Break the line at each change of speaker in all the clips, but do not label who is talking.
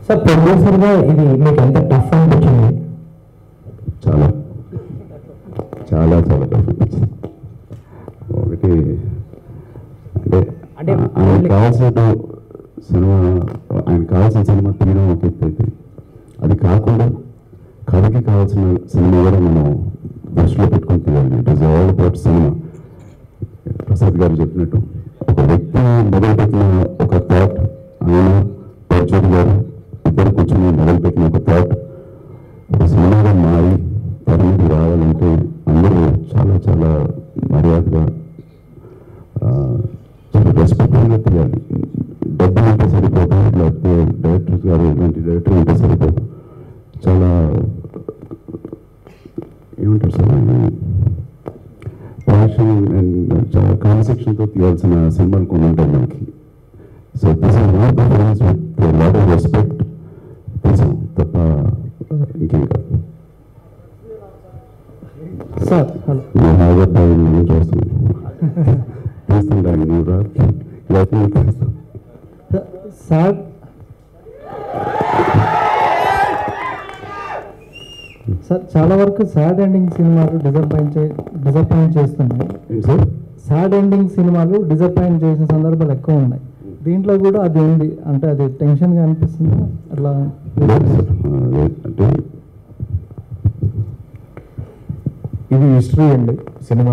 Sir ప్రొడ్యూసర్గా ఇది మీకు ఎంత టఫ్ అనిపించింది
చాలా చాలా చాలా టఫ్ అనిపించింది ఒకటి అంటే
అంటే
ఆ- ఆయన
only-
కావాల్సిన సినిమా ఆయన కావాల్సిన సినిమా తీయడం ఒక ఎత్తు అయితే అది కాకుండా కథకి కావాల్సిన సినిమా కూడా మనం దృష్టిలో పెట్టుకొని తీయాలి it is all about cinema Prasad గారు చెప్పినట్టు ఒక వ్యక్తి మొదలుపెట్టిన ఒక థాట్ ఆయన పరచూరి గారు ఇద్దరు కూర్చొని మొదలుపెట్టిన ఒక థాట్ ఒక సినిమాగా మారి తెర మీదకి రావాలంటే అందరూ చాలా చాలా మర్యాదగా ఆ, చాలా రెస్పెక్ట్ఫుల్గా తీయాలి డబ్బు ఉంటే సరిపోదు లేకపోతే డైరెక్టర్ గారు ఇలాంటి డైరెక్టర్ ఉంటే సరిపోదు చాలా ఏమంటారు సార్ ప్యాషన్ అండ్ చాలా కాన్సెప్షన్తో తీయాల్సిన సినిమాలు కొన్ని ఉంటాయి మనకి so this is not the films with lot of respect తీసాం తప్ప ఇంకేం కాదు
సార్ హలో
నేను హైదరాబాద్ నేను చూస్తున్నాను తీస్తుంటాను నువ్వు రా లేకపోతే నేను తీస్తాను
సార్ సార్ చాలా వరకు సాడ్ ఎండింగ్ సినిమాలు డిసప్పాయింట్ చే డిసప్పాయింట్ చేస్తున్నాయి
ఏంటి సార్
సాడ్ ఎండింగ్ సినిమాలు డిసప్పాయింట్ చేసిన సందర్భాలు ఎక్కువ ఉన్నాయి దీంట్లో కూడా అది ఉంది అంటే అది టెన్షన్గా అనిపిస్తుంది అట్లా
లేదు సార్ ఆ, లేదు. అంటే
ఇది హిస్టరీ అండి సినిమా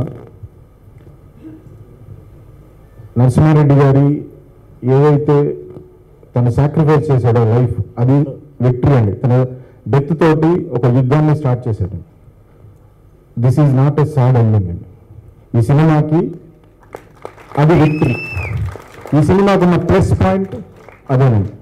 నరసింహారెడ్డి గారి ఏదైతే తను సాక్రిఫైస్ చేశాడో లైఫ్ అది విక్టరీ అండి తన డెత్ తోటి ఒక యుద్ధాన్ని స్టార్ట్ చేశాడు this is not a sad ending అండి ఈ సినిమాకి అది విక్టరీ ఈ సినిమాకు ఉన్న ప్లస్ పాయింట్ అదేనండి